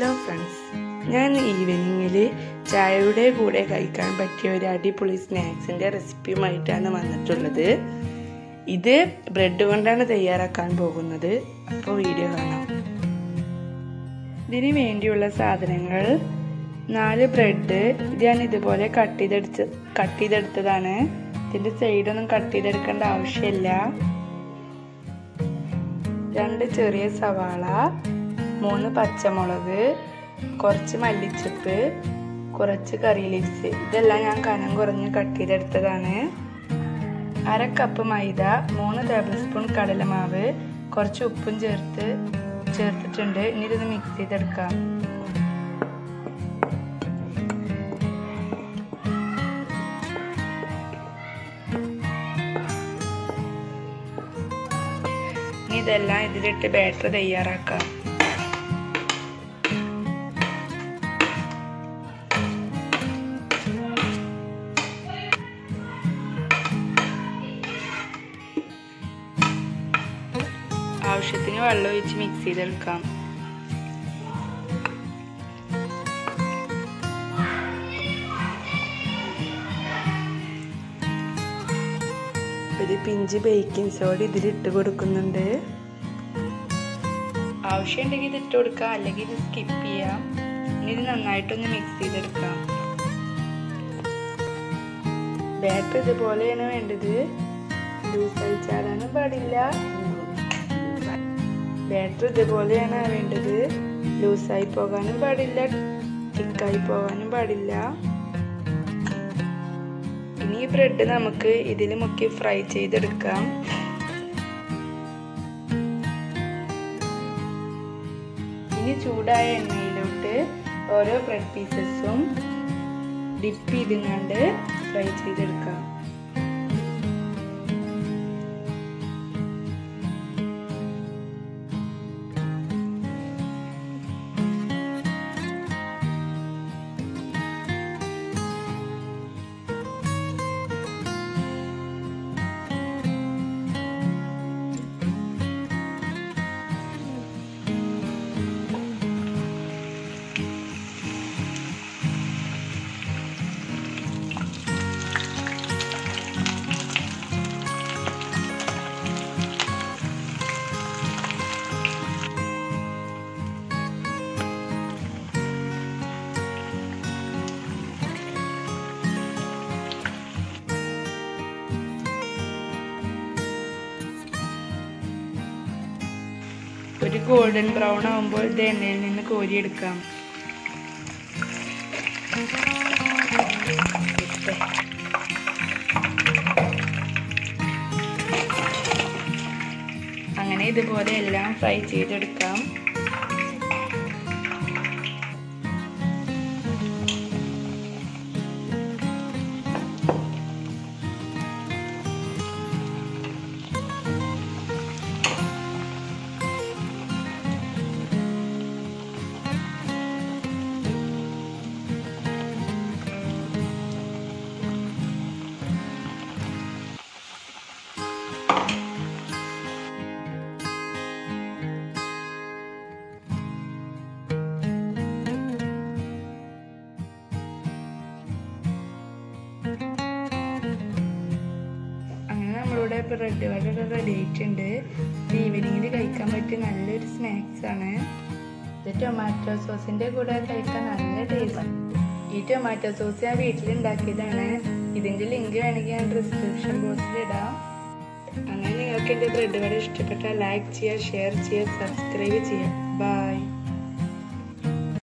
hello friends ഞാൻ ഈവനിങ്ങിൽ ചായയുടെ കൂടെ കഴിക്കാൻ പറ്റിയ ഒരു അടിപൊളി സ്നാക്സിൻ്റെ റെസിപ്പിയുമായിട്ടാണ് വന്നിട്ടുള്ളത് ഇത് ബ്രെഡ് കൊണ്ടാണ് തയ്യാറാക്കാൻ പോകുന്നത് അപ്പോൾ വീഡിയോ കാണാം ഇതിന് വേണ്ടിയുള്ള സാധനങ്ങൾ നാല് ബ്രെഡ് ഇത് ഞാൻ ഇതുപോലെ കട്ട് ചെയ്തെടുത്ത് കട്ട് ചെയ്തെടുത്തതാണ് ഇതിൻ്റെ സൈഡൊന്നും കട്ട് ചെയ്തെടുക്കേണ്ട ആവശ്യമില്ല രണ്ട് ചെറിയ സവാള മൂന്ന് പച്ചമുളക് കുറച്ച് മല്ലിച്ചപ്പ് കുറച്ച് കറി ലീവ്സ് ഇതെല്ലാം ഞാൻ കനം കുറഞ്ഞ് കട്ട് ചെയ്തെടുത്തതാണ് അര കപ്പ് മൈദ മൂന്ന് ടേബിൾ സ്പൂൺ കടലമാവ് കുറച്ച് ഉപ്പും ചേർത്ത് ചേർത്തിട്ടുണ്ട് ഇനി ഇതൊന്ന് മിക്സ് ചെയ്തെടുക്കാം ഇനി ഇതെല്ലാം ഇതിലിട്ട് ബാറ്റർ തയ്യാറാക്കാം ആവശ്യത്തിന് വെള്ളം ഒഴിച്ച് മിക്സ് ചെയ്തെടുക്കാം ഒരു പിഞ്ച് ബേക്കിംഗ് സോഡ ഇതിലിട്ട് കൊടുക്കുന്നുണ്ട് ആവശ്യമുണ്ടെങ്കിൽ ഇത് ഇട്ട് കൊടുക്കാം അല്ലെങ്കിൽ ഇത് സ്കിപ്പ് ചെയ്യാം ഇനി ഇത് നന്നായിട്ടൊന്ന് മിക്സ് ചെയ്തെടുക്കാം ബാറ്റർ ഇതുപോലെയാണ് വേണ്ടത് ലൂസായി ചാടാനും പാടില്ല ബാറ്റർ ഇതുപോലെയാണ് വേണ്ടത് ലൂസായി പോകാനും പാടില്ല തിക്കായി പോകാനും പാടില്ല ഇനി ഈ ബ്രെഡ് നമുക്ക് ഇതിൽ മുക്കി ഫ്രൈ ചെയ്തെടുക്കാം ഇനി ചൂടായ എണ്ണയിലോട്ട് ഓരോ ബ്രെഡ് പീസസും ഡിപ്പ് ചെയ്തുകൊണ്ട് ഫ്രൈ ചെയ്തെടുക്കാം ഒരു ഗോൾഡൻ ബ്രൗൺ ആകുമ്പോൾ ഇത് എണ്ണയിൽ നിന്ന് കോരിയെടുക്കാം അങ്ങനെ ഇതുപോലെ എല്ലാം ഫ്രൈ ചെയ്തെടുക്കാം അങ്ങനെ നമ്മളിവിടെ ബ്രെഡ് വട റെഡി ആയിട്ടുണ്ട് ഈവനിങ്ങിൽ കഴിക്കാൻ പറ്റിയ നല്ലൊരു സ്നാക്സ് ആണ് ഇത് ടൊമാറ്റോ സോസിന്റെ കൂടെ കഴിക്കാൻ നല്ല ടേസ്റ്റ് ഈ ടൊമാറ്റോ സോസ് ഞാൻ വീട്ടിലുണ്ടാക്കിയതാണ് ഇതിന്റെ ലിങ്ക് വേണമെങ്കിൽ ഞാൻ ഡിസ്ക്രിപ്ഷൻ ബോക്സിൽ ഇടാം അങ്ങനെ നിങ്ങൾക്ക് എൻ്റെ ബ്രെഡ് വട ഇഷ്ടപ്പെട്ടാൽ ലൈക്ക് ചെയ്യുക ഷെയർ ചെയ്യുക സബ്സ്ക്രൈബ് ചെയ്യുക ബൈ